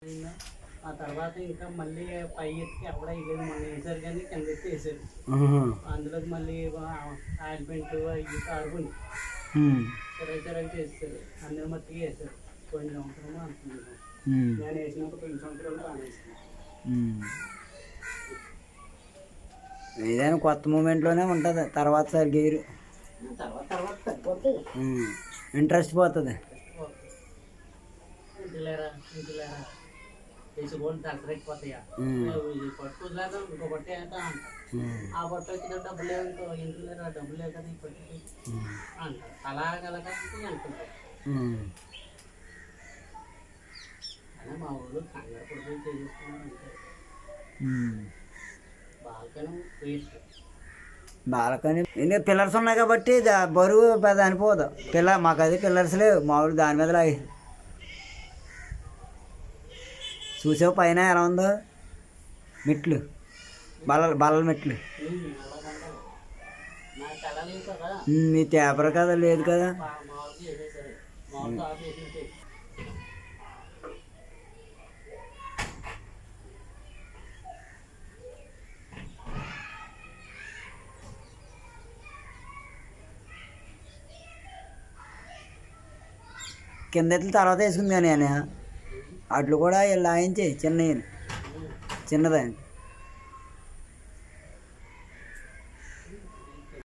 అయిందా? ఆ తర్వాత ఇంకా మళ్ళీ పై ఎత్తుకి ఎవడ వేయలేదు మళ్ళీ వేసారు కానీ కింద ఎత్తి వేసారు ఆహా. అందులోకి మళ్ళీ ఆయింట్మెంట్ అవి కారుకుని ఉమ్. రైతారైతే వేస్తారు అందరి మట్టికి వేసారు కొన్ని సంవత్సరాలు అనుకున్నాను ఉమ్. నేను వేసినప్పుడు రెండు సంవత్సరాలు బాగా వేసాను ఉమ్. ఏదైనా కొత్త మూమెంట్లోనే ఉంటుంది తర్వాత సరిగ్గా వేయరు. తర్వాత తర్వాత తగ్గిపోతుంది ఉమ్. ఇంట్రెస్ట్ పోతుంది ఇంటిలేరా ఇంటిలేరా వేసుకోండి దసరెక్కిపోతాయా ఉమ్. పట్టు వదిలేదా ఇంకో పట్టు వేస్తా అంట ఉమ్. ఆ పట్టు వచ్చిన డబ్బులు లేవు ఇంకో ఇంటి లేరా డబ్బులు లేవు కదా ఈ పట్టుకి ఉమ్. అంటారు అలాగలగా అనుకుంటారు ఉమ్. అలా మా ఊళ్ళో కంగారు పడిపోయి చేసేసుకున్నారు అంటే ఉమ్. బాగా వేస్ట్ బాలకని ఇంకా పిల్లర్స్ ఉన్నాయి కాబట్టి దా- బరువు పెద్ద అనిపోదు పిల్ల మాకు అది పిల్లర్స్ లేవు మామూలు దాని మీద లాగి చూసావు పైన ఎలా ఉందో మెట్లు బల్ల బల్లల మెట్లు అలాగంటారు నాకు తెల్లలేదు కదా ఉమ్, మీ తేపర కదా లేదు కదా మా- మామూలుగా వేసేసారు మామూలుగా ఆఫ్ వేసేసి కింద ఎత్తులు తర్వాత వేసుకుంది కానీ ఆయన అట్లు కూడా లాయించి చిన్న చిన్నదాన్ని